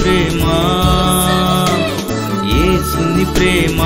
ప్రేమ ఏసుని ప్రేమ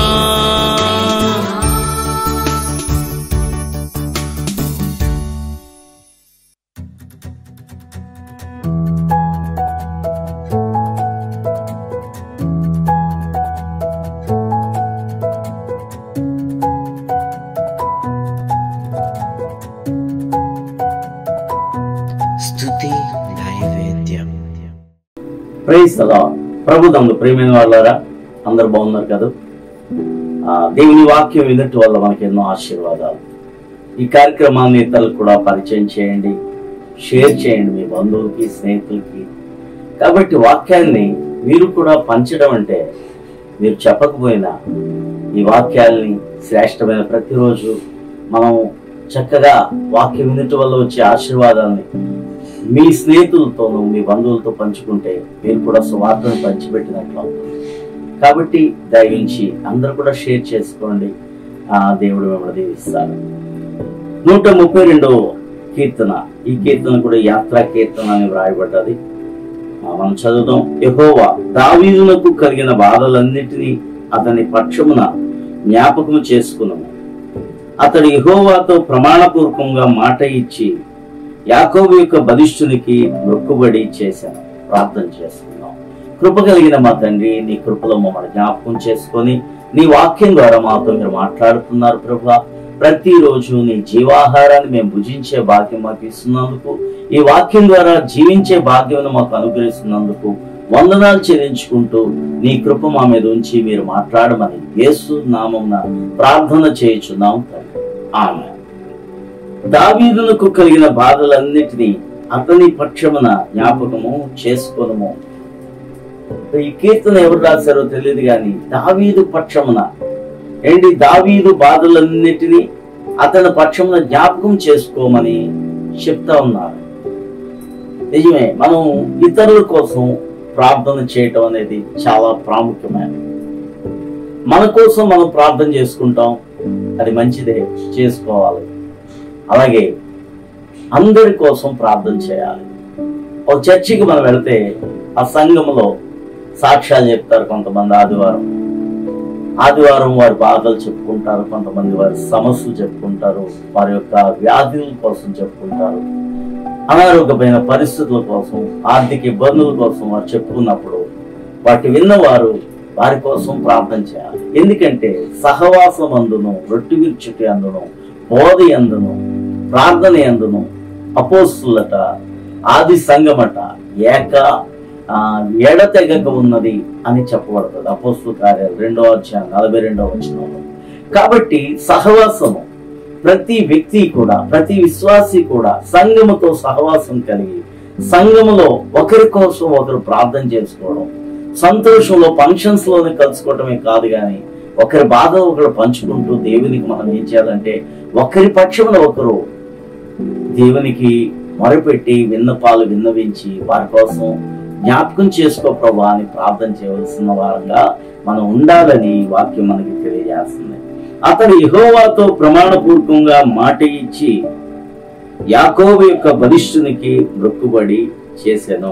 స్తుతి నైవేద్యం ప్రైజ్ కదా ప్రభు తమను ప్రేమైన వాళ్ళారా అందరు బాగున్నారు కదా ఆ, దేవుని వాక్యం వినట్టు వల్ల మనకి ఎన్నో ఆశీర్వాదాలు ఈ కార్యక్రమాన్ని ఇతరులకు కూడా పరిచయం చేయండి షేర్ చేయండి మీ బంధువులకి స్నేహితులకి కాబట్టి వాక్యాన్ని మీరు కూడా పంచడం అంటే మీరు చెప్పకపోయినా ఈ వాక్యాల్ని శ్రేష్టమైన ప్రతిరోజు మనం చక్కగా వాక్యం వినటం వల్ల వచ్చే ఆశీర్వాదాన్ని మీ స్నేహితులతోనూ మీ బంధువులతో పంచుకుంటే మీరు కూడా సువార్తను పంచిపెట్టినట్లు అవుతుంది కాబట్టి దయించి అందరూ కూడా షేర్ చేసుకోండి ఆ దేవుడు మిమ్మల్ని దీవిస్తాడు నూట ముప్పై రెండో కీర్తన ఈ కీర్తన కూడా యాత్రా కీర్తన అని వ్రాయబడ్డది ఆ, మనం చదువుదాం యెహోవా దావీదునకు కలిగిన బాధలన్నిటినీ అతని పక్షమున జ్ఞాపకము చేసుకున్నాము అతడు యెహోవాతో ప్రమాణపూర్వకంగా మాట ఇచ్చి యాకోబు యొక్క బలిష్ఠునికి మొక్కుబడి చేశాను ప్రార్థన చేసుకుందాం కృప కలిగిన మా తండ్రి నీ కృపలో మమ్మల్ని జ్ఞాపకం చేసుకొని నీ వాక్యం ద్వారా మాతో మీరు మాట్లాడుతున్నారు ప్రభా ప్రతిరోజు నీ జీవాహారాన్ని మేము భుజించే భాగ్యం మాకు ఇస్తున్నందుకు ఈ వాక్యం ద్వారా జీవించే భాగ్యం మాకు అనుగ్రహిస్తున్నందుకు వందనాలు చెల్లించుకుంటూ నీ కృప మా మీద ఉంచి మీరు మాట్లాడమని యేసు నామం ప్రార్థన చేయుచున్నాం తండ్రి ఆమె దావీదునకు కలిగిన బాధలన్నిటినీ అతని పక్షమున జ్ఞాపకము చేసుకొనుము ఈ కీర్తన ఎవరు రాశారో తెలియదు కానీ దావీదు పక్షమున ఏంటి దావీదు బాధలన్నిటినీ అతని పక్షమున జ్ఞాపకం చేసుకోమని చెప్తా ఉన్నారు నిజమే మనం ఇతరుల కోసం ప్రార్థన చేయటం అనేది చాలా ప్రాముఖ్యమైనది మన కోసం మనం ప్రార్థన చేసుకుంటాం అది మంచిదే చేసుకోవాలి అలాగే అందరి కోసం ప్రార్థన చేయాలి ఒక చర్చికి మనం వెళితే ఆ సంఘంలో సాక్ష్యాలు చెప్తారు కొంతమంది ఆదివారం ఆదివారం వారి బాధలు చెప్పుకుంటారు కొంతమంది వారి సమస్యలు చెప్పుకుంటారు వారి యొక్క వ్యాధుల కోసం చెప్పుకుంటారు అనారోగ్యమైన పరిస్థితుల కోసం ఆర్థిక ఇబ్బందుల కోసం వారు చెప్పుకున్నప్పుడు వాటి విన్నవారు వారి కోసం ప్రార్థన చేయాలి ఎందుకంటే సహవాసం అందును రొట్టి విరుచుటి అందును బోధ అందును ప్రార్థన అందును అపోస్తులట ఆది సంగమట ఏక ఆ, ఎడతెగక ఉన్నది అని చెప్పబడుతుంది అపోస్తుల కార్యాలు రెండో అధ్యాయం నలభై రెండవ వచనంలో కాబట్టి సహవాసము ప్రతి వ్యక్తి కూడా ప్రతి విశ్వాసి కూడా సంఘముతో సహవాసం కలిగి సంఘములో ఒకరి కోసం ఒకరు ప్రార్థన చేసుకోవడం సంతోషంలో ఫంక్షన్స్ లోనే కలుసుకోవటమే కాదు కానీ ఒకరి బాధ ఒకరు పంచుకుంటూ దేవునికి మనం ఏం చేయాలంటే ఒకరి పక్షమున ఒకరు దేవునికి మొరపెట్టి విన్నపాలు విన్నవించి వారి కోసం జ్ఞాపకం చేసుకో ప్రభా అని ప్రార్థన చేయవలసిన వారంగా మనం ఉండాలని ఈ వాక్యం మనకి తెలియజేస్తుంది అతడు యెహోవాతో ప్రమాణపూర్వకంగా మాట ఇచ్చి యాకోబు యొక్క బలిష్ఠునికి మొక్కుబడి చేశాను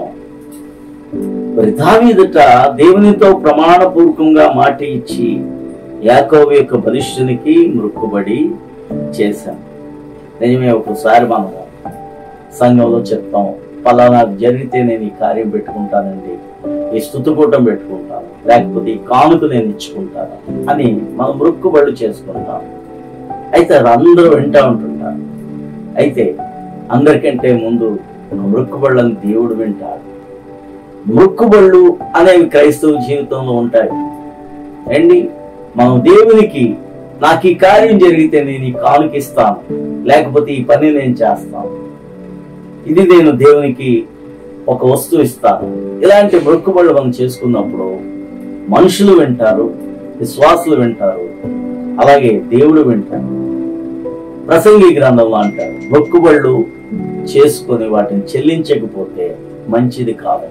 మరి దావీదుట దేవునితో ప్రమాణపూర్వకంగా మాట ఇచ్చి యాకోబు యొక్క బలిష్ఠునికి మొక్కుబడి చేశాను నిజమే ఒకసారి మనము సంఘంలో చెప్తాం ఫలానా జరిగితే నేను ఈ కార్యం పెట్టుకుంటానండి ఈ స్థుతికూటం పెట్టుకుంటాను లేకపోతే ఈ కానుక నేను ఇచ్చుకుంటాను అని మనం మొక్కుబడులు చేసుకుంటాం అయితే అది అందరూ వింటా ఉంటుంటారు అయితే అందరికంటే ముందు మొక్కుబళ్ళని దేవుడు వింటాడు మొక్కుబళ్ళు అనేవి క్రైస్తవ జీవితంలో ఉంటాయి అండి మనం దేవునికి నాకు ఈ కార్యం జరిగితే నేను ఈ కానుక ఇస్తాను లేకపోతే ఈ పని నేను చేస్తాను ఇది నేను దేవునికి ఒక వస్తువు ఇస్తాను ఇలాంటి మొక్కుబళ్ళు మనం చేసుకున్నప్పుడు మనుషులు వింటారు విశ్వాసులు వింటారు అలాగే దేవుడు వింటాడు ప్రసంగి గ్రంథంలో అంటారు మొక్కుబళ్ళు చేసుకొని వాటిని చెల్లించకపోతే మంచిది కాదట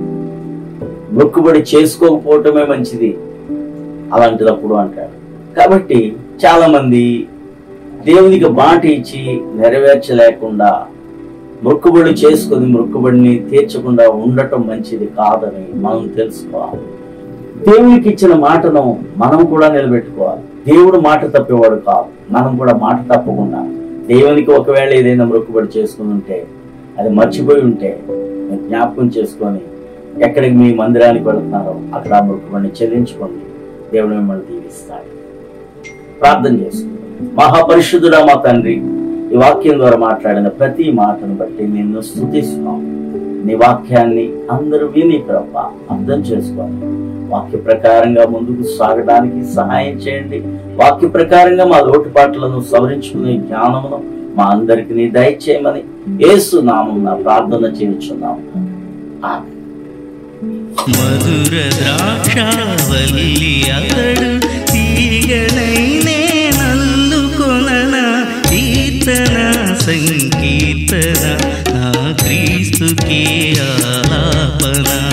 మొక్కుబడి చేసుకోకపోవటమే మంచిది అలాంటిదప్పుడు అంటాడు కాబట్టి చాలా మంది దేవునికి మాట ఇచ్చి నెరవేర్చలేకుండా మొక్కుబడి చేసుకొని మొక్కుబడిని తీర్చకుండా ఉండటం మంచిది కాదని మనం తెలుసుకోవాలి దేవునికి ఇచ్చిన మాటను మనం కూడా నిలబెట్టుకోవాలి దేవుడు మాట తప్పేవాడు కాదు మనం కూడా మాట తప్పకుండా దేవునికి ఒకవేళ ఏదైనా మొక్కుబడి చేసుకుని ఉంటే అది మర్చిపోయి ఉంటే మీరు జ్ఞాపకం చేసుకొని ఎక్కడికి మీ మందిరానికి వెళుతున్నారో అక్కడ ఆ మొక్కుబడిని చెల్లించుకోండి దేవుడు మిమ్మల్ని దీవిస్తాడు ప్రార్థన చేసుకుందాం మహాపరిశుద్ధుడా మా తండ్రి ఈ వాక్యం ద్వారా మాట్లాడిన ప్రతి మాటను బట్టి నిన్ను స్థుతిస్తున్నాం నీ వాక్యాన్ని అందరూ విని ప్రభ అర్థం చేసుకోండి వాక్య ప్రకారంగా ముందుకు సాగడానికి సహాయం చేయండి వాక్య ప్రకారంగా మా లోటుపాట్లను సవరించుకునే జ్ఞానమును మా అందరికి నీ దయచేయమని యేసు నామం నా ప్రార్థన చేయించున్నాం ఆమేన్. మధుర ద్రాక్షావల్లి అతడు తీగనైనే నల్లుకొనన కీర్తన సంకీర్తన నా క్రీస్తుకే ఆలాపన